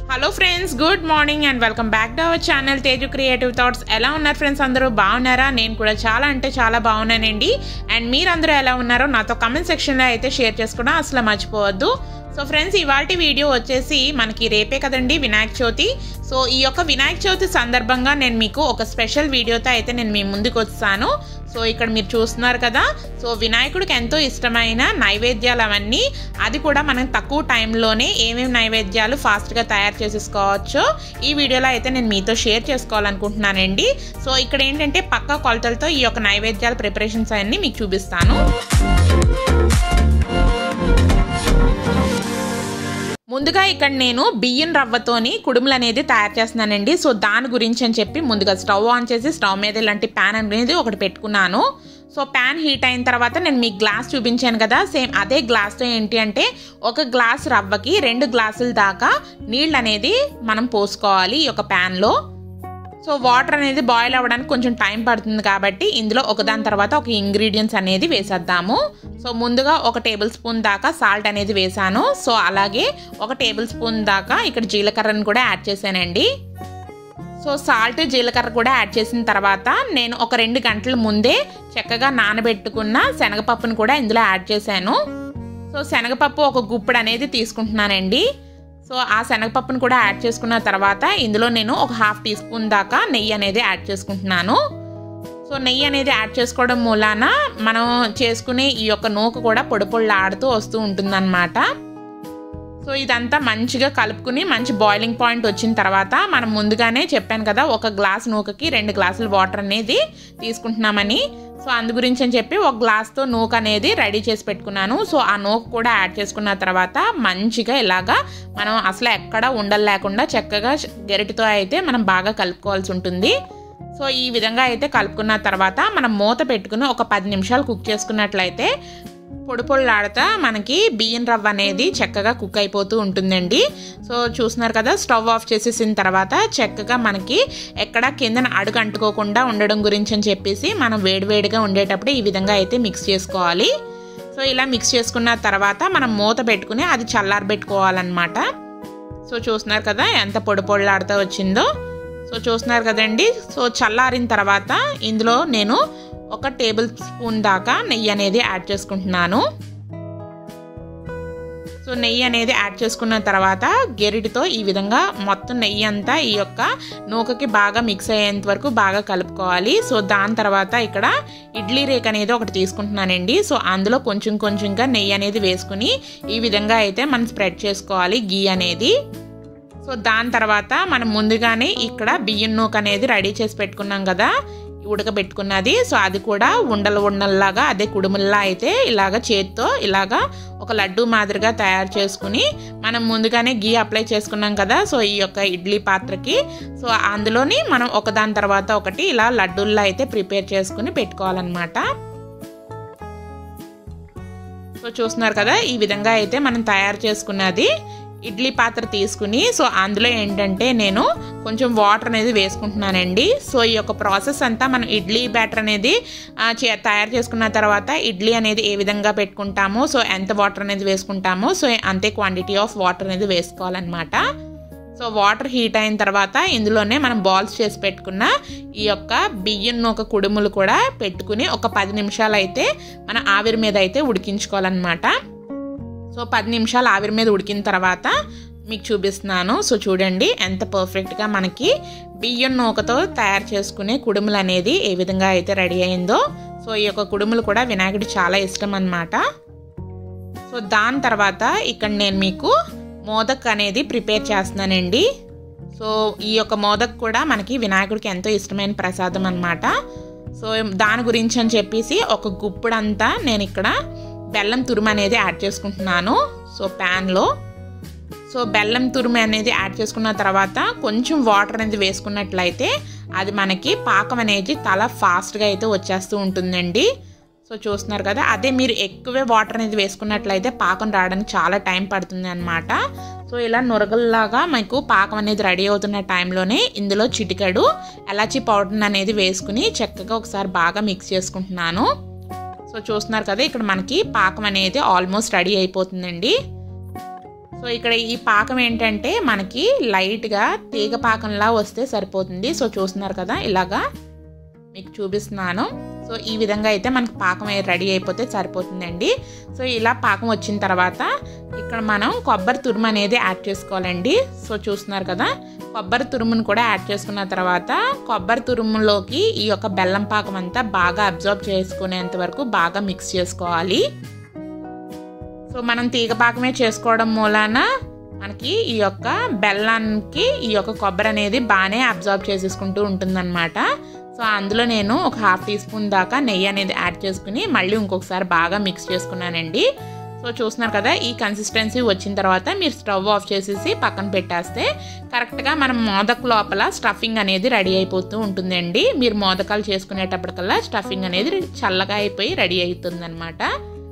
hello friends good morning and welcome back to our channel Teju creative thoughts ఎలా ఉన్నారు friends అందరూ బాగున్నారా నేను కూడా చాలా అంటే చాలా బాగున్నానండి అండ్ మీరందరూ ఎలా ఉన్నారో నాతో కమెంట్ సెక్షన్లో అయితే షేర్ చేసుకోవడం అసలు మర్చిపోవద్దు సో ఫ్రెండ్స్ ఇవాళ వీడియో వచ్చేసి మనకి రేపే కదండి వినాయక చవితి సో ఈ యొక్క వినాయక చవితి సందర్భంగా నేను మీకు ఒక స్పెషల్ వీడియోతో అయితే నేను మీ ముందుకు వస్తాను సో ఇక్కడ మీరు చూస్తున్నారు కదా సో వినాయకుడికి ఎంతో ఇష్టమైన నైవేద్యాలు అవన్నీ అది కూడా మనం తక్కువ టైంలోనే ఏమేమి నైవేద్యాలు ఫాస్ట్గా తయారు చేసేసుకోవచ్చో ఈ వీడియోలో అయితే నేను మీతో షేర్ చేసుకోవాలనుకుంటున్నానండి సో ఇక్కడ ఏంటంటే పక్క కొలతలతో ఈ యొక్క నైవేద్యాల ప్రిపరేషన్స్ అన్నీ మీకు చూపిస్తాను ముందుగా ఇక్కడ నేను బియ్యం రవ్వతోని కుడుములు అనేది తయారు చేస్తున్నానండి సో దాని గురించి అని చెప్పి ముందుగా స్టవ్ ఆన్ చేసి స్టవ్ మీద ఇలాంటి ప్యాన్ అనేది ఒకటి పెట్టుకున్నాను సో ప్యాన్ హీట్ అయిన తర్వాత నేను మీకు గ్లాస్ చూపించాను కదా సేమ్ అదే గ్లాస్తో ఏంటి అంటే ఒక గ్లాస్ రవ్వకి రెండు గ్లాసుల దాకా నీళ్ళు అనేది మనం పోసుకోవాలి ఈ యొక్క ప్యాన్లో సో వాటర్ అనేది బాయిల్ అవ్వడానికి కొంచెం టైం పడుతుంది కాబట్టి ఇందులో ఒకదాని తర్వాత ఒక ఇంగ్రీడియంట్స్ అనేది వేసేద్దాము సో ముందుగా ఒక టేబుల్ స్పూన్ దాకా సాల్ట్ అనేది వేసాను సో అలాగే ఒక టేబుల్ స్పూన్ దాకా ఇక్కడ జీలకర్రను కూడా యాడ్ చేశానండి సో సాల్ట్ జీలకర్ర కూడా యాడ్ చేసిన తర్వాత నేను ఒక రెండు గంటల ముందే చక్కగా నానబెట్టుకున్న శనగపప్పును కూడా ఇందులో యాడ్ చేశాను సో శనగపప్పు ఒక గుప్పుడు అనేది తీసుకుంటున్నానండి సో ఆ శనగపప్పును కూడా యాడ్ చేసుకున్న తర్వాత ఇందులో నేను ఒక హాఫ్ టీ స్పూన్ దాకా నెయ్యి అనేది యాడ్ చేసుకుంటున్నాను సో నెయ్యి అనేది యాడ్ చేసుకోవడం మూలాన మనం చేసుకునే ఈ యొక్క నూక కూడా పొడి పొళ్ళాడుతూ వస్తూ ఉంటుందన్నమాట సో ఇదంతా మంచిగా కలుపుకుని మంచి బాయిలింగ్ పాయింట్ వచ్చిన తర్వాత మనం ముందుగానే చెప్పాను కదా ఒక గ్లాస్ నూకకి రెండు గ్లాసుల వాటర్ అనేది తీసుకుంటున్నామని సో అందు గురించి అని చెప్పి ఒక గ్లాస్తో నూక అనేది రెడీ చేసి పెట్టుకున్నాను సో ఆ నూక కూడా యాడ్ చేసుకున్న తర్వాత మంచిగా ఇలాగా మనం అసలు ఎక్కడ ఉండలు లేకుండా చక్కగా గెరటితో అయితే మనం బాగా కలుపుకోవాల్సి ఉంటుంది సో ఈ విధంగా అయితే కలుపుకున్న తర్వాత మనం మూత పెట్టుకుని ఒక పది నిమిషాలు కుక్ చేసుకున్నట్లయితే పొడి పొడిలాడుతా మనకి బియ్యం రవ్వ అనేది చక్కగా కుక్ అయిపోతూ ఉంటుందండి సో చూస్తున్నారు కదా స్టవ్ ఆఫ్ చేసేసిన తర్వాత చక్కగా మనకి ఎక్కడ కిందన అడుగు అంటుకోకుండా ఉండడం గురించి అని చెప్పేసి మనం వేడివేడిగా ఉండేటప్పుడు ఈ విధంగా అయితే మిక్స్ చేసుకోవాలి సో ఇలా మిక్స్ చేసుకున్న తర్వాత మనం మూత పెట్టుకుని అది చల్లారబెట్టుకోవాలన్నమాట సో చూస్తున్నారు కదా ఎంత పొడి పొడిలాడుతూ వచ్చిందో సో చూస్తున్నారు కదండి సో చల్లారిన తర్వాత ఇందులో నేను ఒక టేబుల్ స్పూన్ దాకా నెయ్యి అనేది యాడ్ చేసుకుంటున్నాను సో నెయ్యి అనేది యాడ్ చేసుకున్న తర్వాత గెరిటితో ఈ విధంగా మొత్తం నెయ్యి అంతా ఈ యొక్క నూకకి బాగా మిక్స్ అయ్యేంత వరకు బాగా కలుపుకోవాలి సో దాని తర్వాత ఇక్కడ ఇడ్లీ రేక్ అనేది ఒకటి తీసుకుంటున్నానండి సో అందులో కొంచెం కొంచెంగా నెయ్యి అనేది వేసుకుని ఈ విధంగా అయితే మనం స్ప్రెడ్ చేసుకోవాలి గీ అనేది సో దాని తర్వాత మనం ముందుగానే ఇక్కడ బియ్యం నూక అనేది రెడీ చేసి పెట్టుకున్నాం కదా ఉడకబెట్టుకున్నది సో అది కూడా ఉండలు ఉండల్లాగా అదే కుడుముల్లా అయితే ఇలాగ చేతితో ఇలాగా ఒక లడ్డు మాదిరిగా తయారు చేసుకుని మనం ముందుగానే గీ అప్లై చేసుకున్నాం కదా సో ఈ యొక్క ఇడ్లీ పాత్రకి సో అందులోని మనం ఒకదాని తర్వాత ఒకటి ఇలా లడ్డూల్లో అయితే ప్రిపేర్ చేసుకుని పెట్టుకోవాలన్నమాట సో చూస్తున్నారు కదా ఈ విధంగా అయితే మనం తయారు చేసుకున్నది ఇడ్లీ పాత్ర తీసుకుని సో అందులో ఏంటంటే నేను కొంచెం వాటర్ అనేది వేసుకుంటున్నానండి సో ఈ యొక్క ప్రాసెస్ అంతా మనం ఇడ్లీ బ్యాటర్ అనేది తయారు చేసుకున్న తర్వాత ఇడ్లీ అనేది ఏ విధంగా పెట్టుకుంటామో సో ఎంత వాటర్ అనేది వేసుకుంటామో సో అంతే క్వాంటిటీ ఆఫ్ వాటర్ అనేది వేసుకోవాలన్నమాట సో వాటర్ హీట్ అయిన తర్వాత ఇందులోనే మనం బాల్స్ చేసి పెట్టుకున్న ఈ యొక్క బియ్యం నూక కుడుములు కూడా పెట్టుకుని ఒక పది నిమిషాలు అయితే మన ఆవిరి మీద అయితే ఉడికించుకోవాలన్నమాట సో పది నిమిషాలు ఆవిరి మీద ఉడికిన తర్వాత మీకు చూపిస్తున్నాను సో చూడండి ఎంత పర్ఫెక్ట్గా మనకి బియ్యం నూకతో తయారు చేసుకునే కుడుములు అనేది ఏ విధంగా అయితే రెడీ అయిందో సో ఈ యొక్క కుడుములు కూడా వినాయకుడు చాలా ఇష్టం అనమాట సో దాని తర్వాత ఇక్కడ నేను మీకు మోదక్ అనేది ప్రిపేర్ చేస్తున్నానండి సో ఈ యొక్క మోదక్ కూడా మనకి వినాయకుడికి ఎంతో ఇష్టమైన ప్రసాదం అనమాట సో దాని గురించి అని చెప్పేసి ఒక గుప్పుడంతా నేను ఇక్కడ బెల్లం తురుము అనేది యాడ్ చేసుకుంటున్నాను సో ప్యాన్లో సో బెల్లం తురుము అనేది యాడ్ చేసుకున్న తర్వాత కొంచెం వాటర్ అనేది వేసుకున్నట్లయితే అది మనకి పాకం అనేది చాలా ఫాస్ట్గా అయితే వచ్చేస్తూ ఉంటుందండి సో చూస్తున్నారు కదా అదే మీరు ఎక్కువే వాటర్ అనేది వేసుకున్నట్లయితే పాకం రావడానికి చాలా టైం పడుతుంది అనమాట సో ఇలా నురగల్లాగా మీకు పాకం అనేది రెడీ అవుతున్న టైంలోనే ఇందులో చిటికెడు ఎలాచీ పౌడర్ అనేది వేసుకుని చక్కగా ఒకసారి బాగా మిక్స్ చేసుకుంటున్నాను సో చూస్తున్నారు కదా ఇక్కడ మనకి పాకం అనేది ఆల్మోస్ట్ రెడీ అయిపోతుందండి సో ఇక్కడ ఈ పాకం ఏంటంటే మనకి లైట్గా తీగ పాకంలా వస్తే సరిపోతుంది సో చూస్తున్నారు కదా ఇలాగా మీకు చూపిస్తున్నాను సో ఈ విధంగా అయితే మనకి పాకం రెడీ అయిపోతే సరిపోతుందండి సో ఇలా పాకం వచ్చిన తర్వాత ఇక్కడ మనం కొబ్బరి తురుము అనేది యాడ్ చేసుకోవాలండి సో చూస్తున్నారు కదా కొబ్బరి తురుమును కూడా యాడ్ చేసుకున్న తర్వాత కొబ్బరి తురుములోకి ఈ యొక్క బెల్లం పాకం అంతా బాగా అబ్జర్వ్ చేసుకునేంత వరకు బాగా మిక్స్ చేసుకోవాలి సో మనం తీగ పాకమే చేసుకోవడం మూలాన మనకి ఈ యొక్క బెల్లానికి ఈ యొక్క కొబ్బరి అనేది బాగానే అబ్జర్వ్ చేసేసుకుంటూ ఉంటుందన్నమాట సో అందులో నేను ఒక హాఫ్ టీ స్పూన్ దాకా నెయ్యి అనేది యాడ్ చేసుకుని మళ్ళీ ఇంకొకసారి బాగా మిక్స్ చేసుకున్నానండి సో చూస్తున్నారు కదా ఈ కన్సిస్టెన్సీ వచ్చిన తర్వాత మీరు స్టవ్ ఆఫ్ చేసేసి పక్కన పెట్టేస్తే కరెక్ట్గా మనం మోదక్ లోపల స్టఫింగ్ అనేది రెడీ అయిపోతూ ఉంటుందండి మీరు మోదకాలు చేసుకునేటప్పటికల్లా స్టఫింగ్ అనేది చల్లగా అయిపోయి రెడీ అవుతుందన్నమాట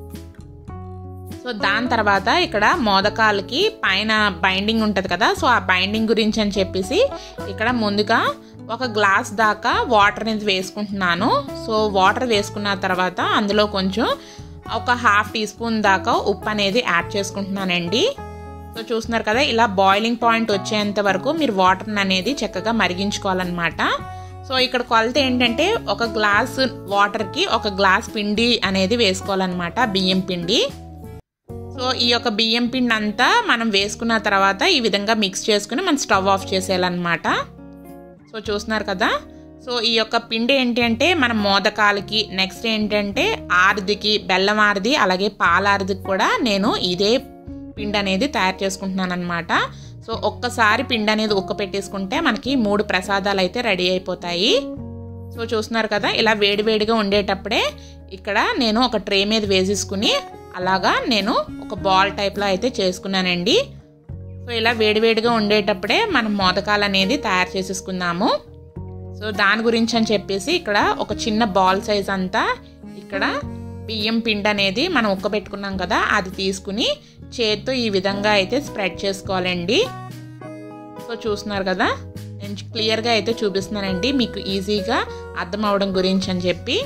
సో దాని తర్వాత ఇక్కడ మోదకాలకి పైన బైండింగ్ ఉంటుంది కదా సో ఆ బైండింగ్ గురించి అని చెప్పేసి ఇక్కడ ముందుగా ఒక గ్లాస్ దాకా వాటర్ అనేది వేసుకుంటున్నాను సో వాటర్ వేసుకున్న తర్వాత అందులో కొంచెం ఒక హాఫ్ టీ స్పూన్ దాకా ఉప్పు అనేది యాడ్ చేసుకుంటున్నానండి సో చూస్తున్నారు కదా ఇలా బాయిలింగ్ పాయింట్ వచ్చేంత వరకు మీరు వాటర్ అనేది చక్కగా మరిగించుకోవాలన్నమాట సో ఇక్కడ కొలత ఏంటంటే ఒక గ్లాస్ వాటర్కి ఒక గ్లాస్ పిండి అనేది వేసుకోవాలన్నమాట బియ్యం పిండి సో ఈ యొక్క బియ్యం పిండి అంతా మనం వేసుకున్న తర్వాత ఈ విధంగా మిక్స్ చేసుకుని మనం స్టవ్ ఆఫ్ చేసేయాలన్నమాట సో చూస్తున్నారు కదా సో ఈ యొక్క పిండి ఏంటి అంటే మన మోదకాలకి నెక్స్ట్ ఏంటంటే ఆరిదికి బెల్లం ఆరిది అలాగే పాల ఆరిదికి కూడా నేను ఇదే పిండి అనేది తయారు చేసుకుంటున్నాను అనమాట సో ఒక్కసారి పిండి అనేది ఉక్క పెట్టేసుకుంటే మనకి మూడు ప్రసాదాలు అయితే రెడీ అయిపోతాయి సో చూస్తున్నారు కదా ఇలా వేడివేడిగా ఉండేటప్పుడే ఇక్కడ నేను ఒక ట్రే మీద వేసేసుకుని అలాగా నేను ఒక బాల్ టైప్లో అయితే చేసుకున్నానండి సో ఇలా వేడివేడిగా ఉండేటప్పుడే మనం మోదకాలు అనేది తయారు చేసేసుకుందాము సో దాని గురించి అని చెప్పేసి ఇక్కడ ఒక చిన్న బాల్ సైజ్ అంతా ఇక్కడ బియ్యం పిండి అనేది మనం ఉక్కబెట్టుకున్నాం కదా అది తీసుకుని చేత్తో ఈ విధంగా అయితే స్ప్రెడ్ చేసుకోవాలండి సో చూస్తున్నారు కదా నేను క్లియర్గా అయితే చూపిస్తున్నానండి మీకు ఈజీగా అర్థం అవడం గురించి అని చెప్పి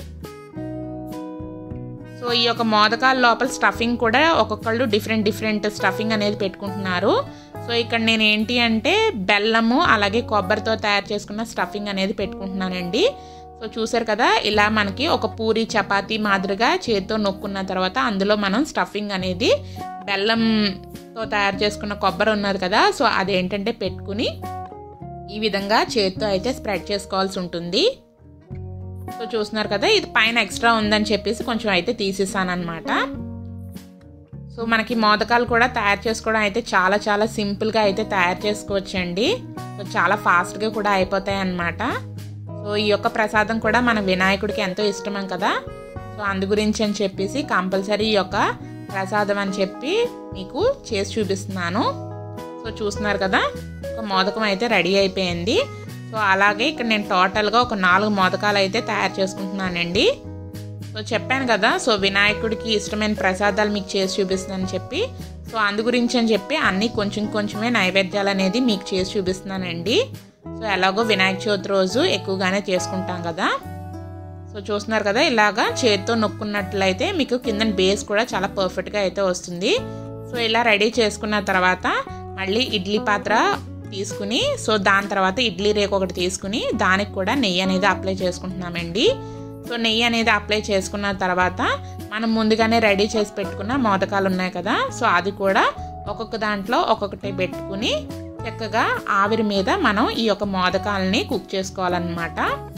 సో ఈ యొక్క మోదకాల లోపల స్టఫింగ్ కూడా ఒక్కొక్కళ్ళు డిఫరెంట్ డిఫరెంట్ స్టఫింగ్ అనేది పెట్టుకుంటున్నారు సో ఇక్కడ నేను ఏంటి అంటే బెల్లము అలాగే కొబ్బరితో తయారు చేసుకున్న స్టఫింగ్ అనేది పెట్టుకుంటున్నానండి సో చూసారు కదా ఇలా మనకి ఒక పూరి చపాతీ మాదిరిగా చేతితో నొక్కున్న తర్వాత అందులో మనం స్టఫింగ్ అనేది బెల్లంతో తయారు చేసుకున్న కొబ్బరి ఉన్నది కదా సో అదేంటంటే పెట్టుకుని ఈ విధంగా చేతితో అయితే స్ప్రెడ్ చేసుకోవాల్సి ఉంటుంది సో చూస్తున్నారు కదా ఇది పైన ఎక్స్ట్రా ఉందని చెప్పేసి కొంచెం అయితే తీసేసాను అనమాట సో మనకి మోదకాలు కూడా తయారు చేసుకోవడం అయితే చాలా చాలా సింపుల్గా అయితే తయారు చేసుకోవచ్చండి సో చాలా ఫాస్ట్గా కూడా అయిపోతాయి అన్నమాట సో ఈ యొక్క ప్రసాదం కూడా మన వినాయకుడికి ఎంతో ఇష్టం కదా సో అందు గురించి అని చెప్పేసి కంపల్సరీ ఈ యొక్క ప్రసాదం అని చెప్పి మీకు చేసి చూపిస్తున్నాను సో చూస్తున్నారు కదా ఒక మోదకం అయితే రెడీ అయిపోయింది సో అలాగే ఇక్కడ నేను టోటల్గా ఒక నాలుగు మోదకాలు అయితే తయారు చేసుకుంటున్నానండి సో చెప్పాను కదా సో వినాయకుడికి ఇష్టమైన ప్రసాదాలు మీకు చేసి చూపిస్తున్నానని చెప్పి సో అందు గురించి అని చెప్పి అన్నీ కొంచెం కొంచెమే నైవేద్యాలు అనేది మీకు చేసి చూపిస్తున్నానండి సో ఎలాగో వినాయక చవితి రోజు ఎక్కువగానే చేసుకుంటాం కదా సో చూస్తున్నారు కదా ఇలాగా చేతితో నొక్కున్నట్లయితే మీకు కింద బేస్ కూడా చాలా పర్ఫెక్ట్గా అయితే వస్తుంది సో ఇలా రెడీ చేసుకున్న తర్వాత మళ్ళీ ఇడ్లీ పాత్ర తీసుకుని సో దాని తర్వాత ఇడ్లీ రేకు ఒకటి తీసుకుని దానికి కూడా నెయ్యి అనేది అప్లై చేసుకుంటున్నామండి సో నెయ్యి అనేది అప్లై చేసుకున్న తర్వాత మనం ముందుగానే రెడీ చేసి పెట్టుకున్న మోదకాలు ఉన్నాయి కదా సో అది కూడా ఒక్కొక్క దాంట్లో ఒక్కొక్కటి పెట్టుకుని చక్కగా ఆవిరి మీద మనం ఈ యొక్క మోదకాలని కుక్ చేసుకోవాలన్నమాట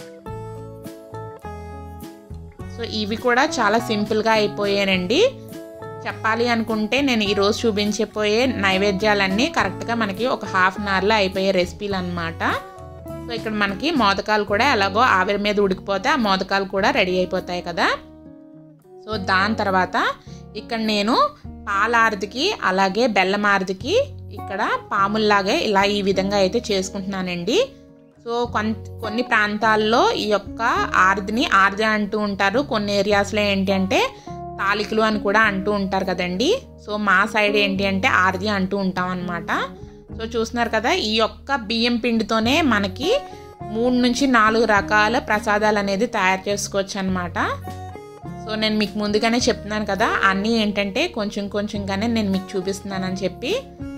సో ఇవి కూడా చాలా సింపుల్గా అయిపోయానండి చెప్పాలి అనుకుంటే నేను ఈరోజు చూపించబోయే నైవేద్యాలన్నీ కరెక్ట్గా మనకి ఒక హాఫ్ అన్ అవర్లో అయిపోయే రెసిపీలు అనమాట సో ఇక్కడ మనకి మోదకాలు కూడా ఎలాగో ఆవిరి మీద ఉడికిపోతే ఆ మోదకాలు కూడా రెడీ అయిపోతాయి కదా సో దాని తర్వాత ఇక్కడ నేను పాలారదికి అలాగే బెల్లమారదికి ఇక్కడ పాముల్లాగే ఇలా ఈ విధంగా అయితే చేసుకుంటున్నానండి సో కొన్ కొన్ని ప్రాంతాల్లో ఈ యొక్క ఆర్దిని ఆర్ది అంటూ ఉంటారు కొన్ని ఏరియాస్లో ఏంటి అంటే తాలికలు అని కూడా అంటూ ఉంటారు కదండి సో మా సైడ్ ఏంటి అంటే ఆర్ది అంటూ ఉంటాం అనమాట సో చూస్తున్నారు కదా ఈ యొక్క బియ్యం పిండితోనే మనకి మూడు నుంచి నాలుగు రకాల ప్రసాదాలు అనేది తయారు చేసుకోవచ్చు అనమాట సో నేను మీకు ముందుగానే చెప్తున్నాను కదా అన్నీ ఏంటంటే కొంచెం కొంచెంగానే నేను మీకు చూపిస్తున్నానని చెప్పి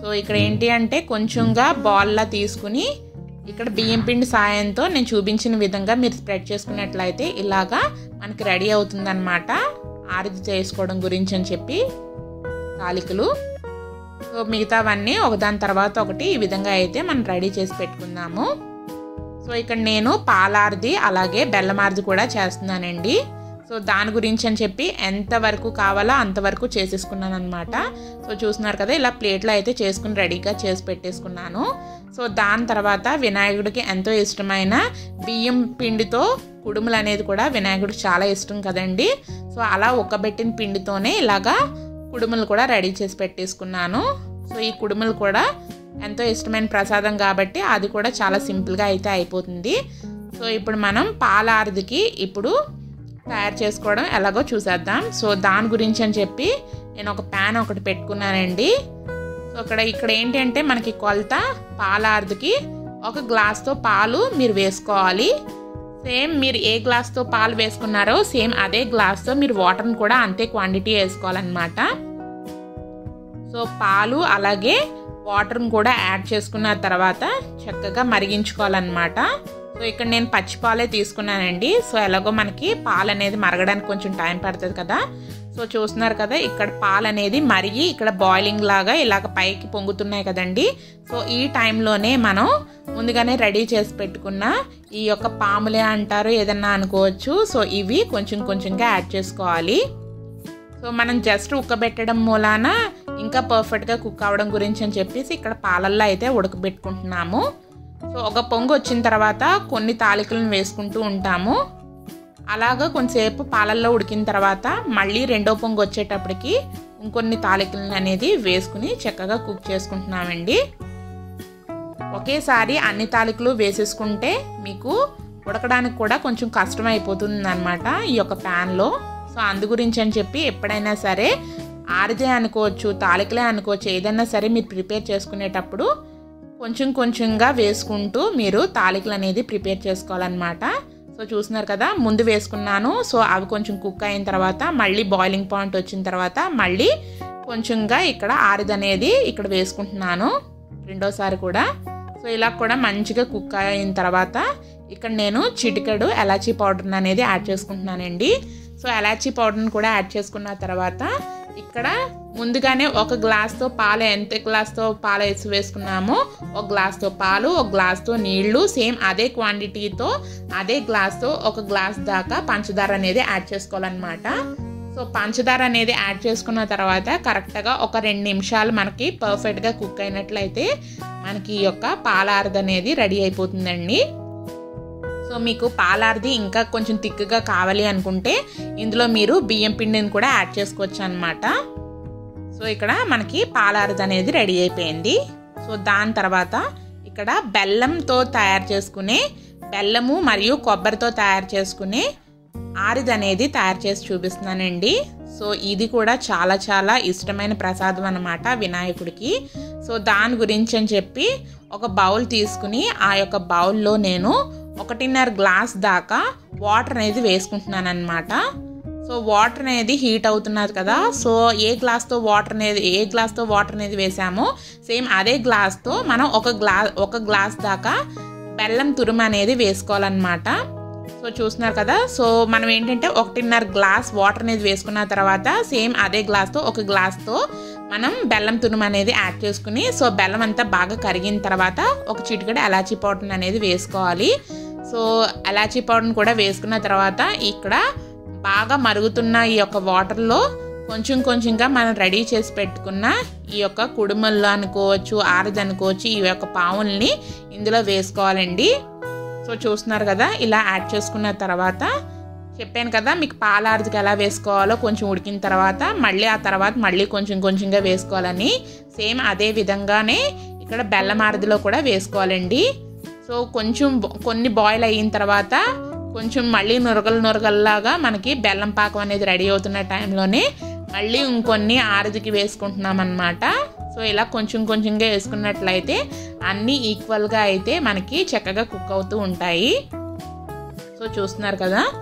సో ఇక్కడ ఏంటి అంటే కొంచెంగా బాల్లా తీసుకుని ఇక్కడ బియ్యం పిండి సాయంతో నేను చూపించిన విధంగా మీరు స్ప్రెడ్ చేసుకున్నట్లయితే ఇలాగా మనకి రెడీ అవుతుందన్నమాట ఆరిది చేసుకోవడం గురించి అని చెప్పి తాలికలు సో మిగతావన్నీ ఒకదాని తర్వాత ఒకటి ఈ విధంగా అయితే మనం రెడీ చేసి పెట్టుకుందాము సో ఇక్కడ నేను పాలార్ది అలాగే బెల్లమార్ది కూడా చేస్తున్నానండి సో దాని గురించి అని చెప్పి ఎంతవరకు కావాలో అంతవరకు చేసేసుకున్నాను అనమాట సో చూస్తున్నారు కదా ఇలా ప్లేట్లో అయితే చేసుకుని రెడీగా చేసి పెట్టేసుకున్నాను సో దాని తర్వాత వినాయకుడికి ఎంతో ఇష్టమైన బియ్యం పిండితో కుడుములు అనేది కూడా వినాయకుడికి చాలా ఇష్టం కదండి సో అలా ఉక్కబెట్టిన పిండితోనే ఇలాగా కుడుములు కూడా రెడీ చేసి పెట్టేసుకున్నాను సో ఈ కుడుములు కూడా ఎంతో ఇష్టమైన ప్రసాదం కాబట్టి అది కూడా చాలా సింపుల్గా అయితే అయిపోతుంది సో ఇప్పుడు మనం పాలారదికి ఇప్పుడు తయారు చేసుకోవడం ఎలాగో చూసేద్దాం సో దాని గురించి అని చెప్పి నేను ఒక ప్యాన్ ఒకటి పెట్టుకున్నానండి సో ఇక్కడ ఇక్కడ ఏంటి అంటే మనకి కొలత పాలారదికి ఒక గ్లాస్తో పాలు మీరు వేసుకోవాలి సేమ్ మీరు ఏ గ్లాస్తో పాలు వేసుకున్నారో సేమ్ అదే గ్లాస్తో మీరు వాటర్ని కూడా అంతే క్వాంటిటీ వేసుకోవాలన్నమాట సో పాలు అలాగే వాటర్ని కూడా యాడ్ చేసుకున్న తర్వాత చక్కగా మరిగించుకోవాలన్నమాట సో ఇక్కడ నేను పచ్చి పాలే తీసుకున్నానండి సో ఎలాగో మనకి పాలు అనేది మరగడానికి కొంచెం టైం పడుతుంది కదా సో చూస్తున్నారు కదా ఇక్కడ పాలు అనేది మరిగి ఇక్కడ బాయిలింగ్ లాగా ఇలాగ పైకి పొంగుతున్నాయి కదండి సో ఈ టైంలోనే మనం ముందుగానే రెడీ చేసి పెట్టుకున్న ఈ యొక్క పాములే అంటారు ఏదన్నా అనుకోవచ్చు సో ఇవి కొంచెం కొంచెంగా యాడ్ చేసుకోవాలి సో మనం జస్ట్ ఉక్కబెట్టడం మూలాన ఇంకా పర్ఫెక్ట్గా కుక్ అవ్వడం గురించి అని చెప్పేసి ఇక్కడ పాలల్లో అయితే ఉడకబెట్టుకుంటున్నాము సో ఒక పొంగు వచ్చిన తర్వాత కొన్ని తాలికలను వేసుకుంటూ ఉంటాము అలాగా కొంతసేపు పాలల్లో ఉడికిన తర్వాత మళ్ళీ రెండో పొంగు వచ్చేటప్పటికి ఇంకొన్ని తాలికలను అనేది వేసుకుని చక్కగా కుక్ చేసుకుంటున్నామండి ఒకేసారి అన్ని తాలికలు వేసేసుకుంటే మీకు ఉడకడానికి కూడా కొంచెం కష్టం అయిపోతుంది అనమాట ఈ యొక్క ప్యాన్లో సో అందు గురించి అని చెప్పి ఎప్పుడైనా సరే ఆరిదే అనుకోవచ్చు తాలికలే అనుకోవచ్చు ఏదైనా సరే మీరు ప్రిపేర్ చేసుకునేటప్పుడు కొంచెం కొంచెంగా వేసుకుంటూ మీరు తాలికలు అనేది ప్రిపేర్ చేసుకోవాలన్నమాట సో చూస్తున్నారు కదా ముందు వేసుకున్నాను సో అవి కొంచెం కుక్ అయిన తర్వాత మళ్ళీ బాయిలింగ్ పాయింట్ వచ్చిన తర్వాత మళ్ళీ కొంచెంగా ఇక్కడ ఆరిదనేది ఇక్కడ వేసుకుంటున్నాను రెండోసారి కూడా సో ఇలా కూడా మంచిగా కుక్ అయిన తర్వాత ఇక్కడ నేను చిటికెడు ఎలాచీ పౌడర్ అనేది యాడ్ చేసుకుంటున్నానండి సో ఎలాచీ పౌడర్ని కూడా యాడ్ చేసుకున్న తర్వాత ఇక్కడ ముందుగానే ఒక గ్లాస్తో పాలు ఎంత గ్లాస్తో పాలు వేసి వేసుకున్నామో ఒక గ్లాస్తో పాలు ఒక గ్లాస్తో నీళ్లు సేమ్ అదే క్వాంటిటీతో అదే గ్లాస్తో ఒక గ్లాస్ దాకా పంచదార అనేది యాడ్ చేసుకోవాలన్నమాట సో పంచదార అనేది యాడ్ చేసుకున్న తర్వాత కరెక్ట్గా ఒక రెండు నిమిషాలు మనకి పర్ఫెక్ట్గా కుక్ అయినట్లయితే మనకి ఈ యొక్క పాలారది అనేది రెడీ అయిపోతుందండి సో మీకు పాలార్ది ఇంకా కొంచెం థిక్గా కావాలి అనుకుంటే ఇందులో మీరు బియ్యం పిండిని కూడా యాడ్ చేసుకోవచ్చు అనమాట సో ఇక్కడ మనకి పాలార్ది అనేది రెడీ అయిపోయింది సో దాని తర్వాత ఇక్కడ బెల్లంతో తయారు చేసుకునే బెల్లము మరియు కొబ్బరితో తయారు చేసుకునే ఆరిది అనేది తయారు చేసి చూపిస్తున్నానండి సో ఇది కూడా చాలా చాలా ఇష్టమైన ప్రసాదం అనమాట వినాయకుడికి సో దాని గురించి అని చెప్పి ఒక బౌల్ తీసుకుని ఆ యొక్క బౌల్లో నేను ఒకటిన్నర గ్లాస్ దాకా వాటర్ అనేది వేసుకుంటున్నాను అనమాట సో వాటర్ అనేది హీట్ అవుతున్నది కదా సో ఏ గ్లాస్తో వాటర్ అనేది ఏ గ్లాస్తో వాటర్ అనేది వేసామో సేమ్ అదే గ్లాస్తో మనం ఒక గ్లా ఒక గ్లాస్ దాకా బెల్లం తురుము అనేది వేసుకోవాలన్నమాట సో చూస్తున్నారు కదా సో మనం ఏంటంటే ఒకటిన్నర గ్లాస్ వాటర్ అనేది వేసుకున్న తర్వాత సేమ్ అదే గ్లాస్తో ఒక గ్లాస్తో మనం బెల్లం తురుము అనేది యాడ్ చేసుకుని సో బెల్లం అంతా బాగా కరిగిన తర్వాత ఒక చిటికెడ ఎలాచీ పౌడర్ అనేది వేసుకోవాలి సో ఎలాచీ పౌడర్ని కూడా వేసుకున్న తర్వాత ఇక్కడ బాగా మరుగుతున్న ఈ యొక్క వాటర్లో కొంచెం కొంచెంగా మనం రెడీ చేసి పెట్టుకున్న ఈ యొక్క కుడుమల్లో అనుకోవచ్చు ఆరది అనుకోవచ్చు ఈ యొక్క పావుల్ని ఇందులో వేసుకోవాలండి సో చూస్తున్నారు కదా ఇలా యాడ్ చేసుకున్న తర్వాత చెప్పాను కదా మీకు పాలార్జికి ఎలా వేసుకోవాలో కొంచెం ఉడికిన తర్వాత మళ్ళీ ఆ తర్వాత మళ్ళీ కొంచెం కొంచెంగా వేసుకోవాలని సేమ్ అదే విధంగానే ఇక్కడ బెల్లం ఆరదిలో కూడా వేసుకోవాలండి సో కొంచెం కొన్ని బాయిల్ అయిన తర్వాత కొంచెం మళ్ళీ నురగలు నురగల్లాగా మనకి బెల్లం పాకం అనేది రెడీ అవుతున్న టైంలోనే మళ్ళీ ఇంకొన్ని ఆరదికి వేసుకుంటున్నాం అనమాట సో ఇలా కొంచెం కొంచెంగా వేసుకున్నట్లయితే అన్నీ ఈక్వల్గా అయితే మనకి చక్కగా కుక్ అవుతూ ఉంటాయి సో చూస్తున్నారు కదా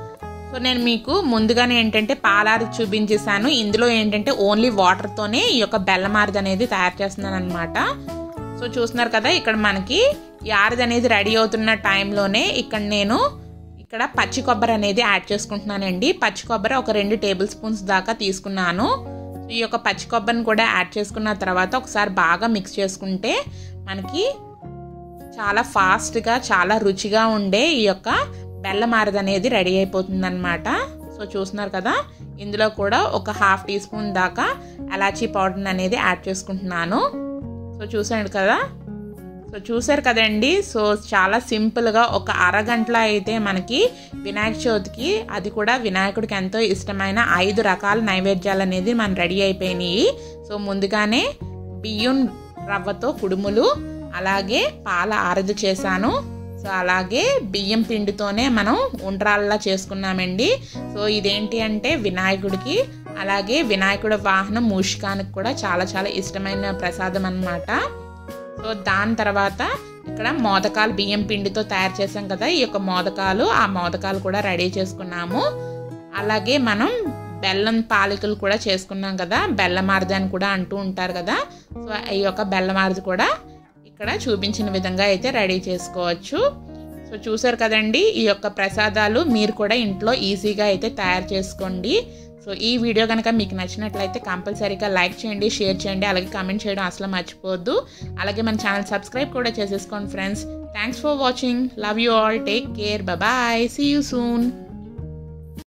సో నేను మీకు ముందుగానే ఏంటంటే పాలారి చూపించేశాను ఇందులో ఏంటంటే ఓన్లీ వాటర్తోనే ఈ యొక్క బెల్లమారిది అనేది తయారు చేస్తున్నాను అనమాట సో చూస్తున్నారు కదా ఇక్కడ మనకి ఈ ఆరిది అనేది రెడీ అవుతున్న టైంలోనే ఇక్కడ నేను ఇక్కడ పచ్చి కొబ్బరి అనేది యాడ్ చేసుకుంటున్నానండి పచ్చి కొబ్బరి ఒక రెండు టేబుల్ స్పూన్స్ దాకా తీసుకున్నాను ఈ యొక్క పచ్చి కొబ్బరిని కూడా యాడ్ చేసుకున్న తర్వాత ఒకసారి బాగా మిక్స్ చేసుకుంటే మనకి చాలా ఫాస్ట్గా చాలా రుచిగా ఉండే ఈ యొక్క బెల్లమారది అనేది రెడీ అయిపోతుంది అనమాట సో చూస్తున్నారు కదా ఇందులో కూడా ఒక హాఫ్ టీ స్పూన్ దాకా ఎలాచీ పౌడర్ అనేది యాడ్ చేసుకుంటున్నాను సో చూసాడు కదా సో చూసారు కదండి సో చాలా సింపుల్గా ఒక అరగంటలో అయితే మనకి వినాయక చవితికి అది కూడా వినాయకుడికి ఎంతో ఇష్టమైన ఐదు రకాల నైవేద్యాలు అనేది మన రెడీ అయిపోయినాయి సో ముందుగానే బియ్యం రవ్వతో కుడుములు అలాగే పాల ఆరదు చేశాను సో అలాగే బియ్యం పిండితోనే మనం ఉండ్రాల్లా చేసుకున్నామండి సో ఇదేంటి అంటే వినాయకుడికి అలాగే వినాయకుడి వాహనం మూషికానికి కూడా చాలా చాలా ఇష్టమైన ప్రసాదం అన్నమాట సో దాని తర్వాత ఇక్కడ మోదకాలు బియ్యం పిండితో తయారు చేసాం కదా ఈ యొక్క మోదకాలు ఆ మోదకాలు కూడా రెడీ చేసుకున్నాము అలాగే మనం బెల్లం పాలికలు కూడా చేసుకున్నాం కదా బెల్లమారది అని కూడా అంటూ ఉంటారు కదా సో ఈ యొక్క బెల్లమారది కూడా ఇక్కడ చూపించిన విధంగా అయితే రెడీ చేసుకోవచ్చు సో చూసారు కదండి ఈ యొక్క ప్రసాదాలు మీరు కూడా ఇంట్లో ఈజీగా అయితే తయారు చేసుకోండి సో ఈ వీడియో కనుక మీకు నచ్చినట్లయితే కంపల్సరీగా లైక్ చేయండి షేర్ చేయండి అలాగే కామెంట్ చేయడం అసలు మర్చిపోవద్దు అలాగే మన ఛానల్ సబ్స్క్రైబ్ కూడా చేసేసుకోండి friends thanks for watching love you all take care bye see you soon